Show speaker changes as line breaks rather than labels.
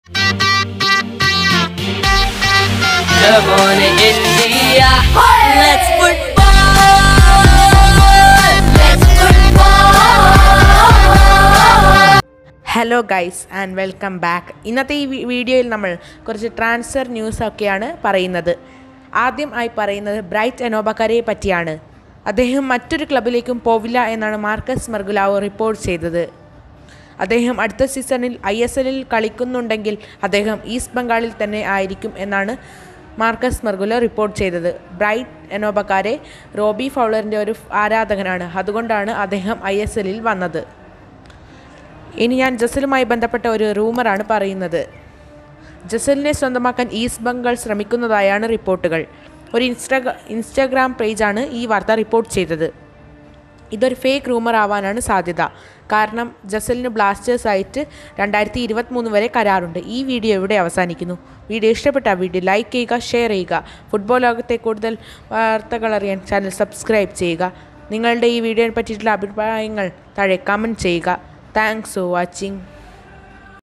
Come on, India. Let's football. Let's football.
Hello guys and welcome back ഇന്നത്തെ ഈ V- വീഡിയോയിൽ നമ്മൾ കുറച്ച് ട്രാൻസ്ഫർ ന്യൂസ് ഒക്കെയാണ് പറയുന്നത് ആദ്യം ആയി പറയുന്നത് ബ്രൈറ്റ് എനോബക്കരയെ പറ്റിയാണ് അദ്ദേഹം മറ്റൊരു ക്ലബിലേക്കും പോവില്ല എന്നാണ് മാർക്കസ് മർഗുലാവോ റിപ്പോർട്ട് ചെയ്തത് അദ്ദേഹം അടുത്ത സീസണിൽ ഐ എസ് എല്ലിൽ കളിക്കുന്നുണ്ടെങ്കിൽ അദ്ദേഹം ഈസ്റ്റ് ബംഗാളിൽ തന്നെ ആയിരിക്കും എന്നാണ് മാർക്കസ് മർഗുല റിപ്പോർട്ട് ചെയ്തത് ബ്രൈറ്റ് എനോബക്കാരെ റോബി ഫൗളറിൻ്റെ ഒരു ആരാധകനാണ് അതുകൊണ്ടാണ് അദ്ദേഹം ഐ എസ് എല്ലിൽ വന്നത് ഇനി ഞാൻ ജസലുമായി ബന്ധപ്പെട്ട ഒരു റൂമറാണ് പറയുന്നത് ജസലിനെ സ്വന്തമാക്കാൻ ഈസ്റ്റ് ബംഗാൾ ശ്രമിക്കുന്നതായാണ് റിപ്പോർട്ടുകൾ ഒരു ഇൻസ്റ്റാഗ്രാ ഇൻസ്റ്റാഗ്രാം പേജാണ് ഈ വാർത്ത റിപ്പോർട്ട് ചെയ്തത് ഇതൊരു ഫേക്ക് റൂമർ ആവാനാണ് സാധ്യത കാരണം ജസലിന് ബ്ലാസ്റ്റേഴ്സ് ആയിട്ട് രണ്ടായിരത്തി ഇരുപത്തിമൂന്ന് വരെ കരാറുണ്ട് ഈ വീഡിയോ ഇവിടെ അവസാനിക്കുന്നു വീഡിയോ ഇഷ്ടപ്പെട്ട വീഡിയോ ലൈക്ക് ചെയ്യുക ഷെയർ ചെയ്യുക ഫുട്ബോൾ ലോകത്തെ കൂടുതൽ വാർത്തകൾ അറിയാൻ ചാനൽ സബ്സ്ക്രൈബ് ചെയ്യുക നിങ്ങളുടെ ഈ വീഡിയോയെ പറ്റിയിട്ടുള്ള അഭിപ്രായങ്ങൾ താഴെ കമൻറ്റ് ചെയ്യുക താങ്ക്സ് ഫോർ വാച്ചിങ്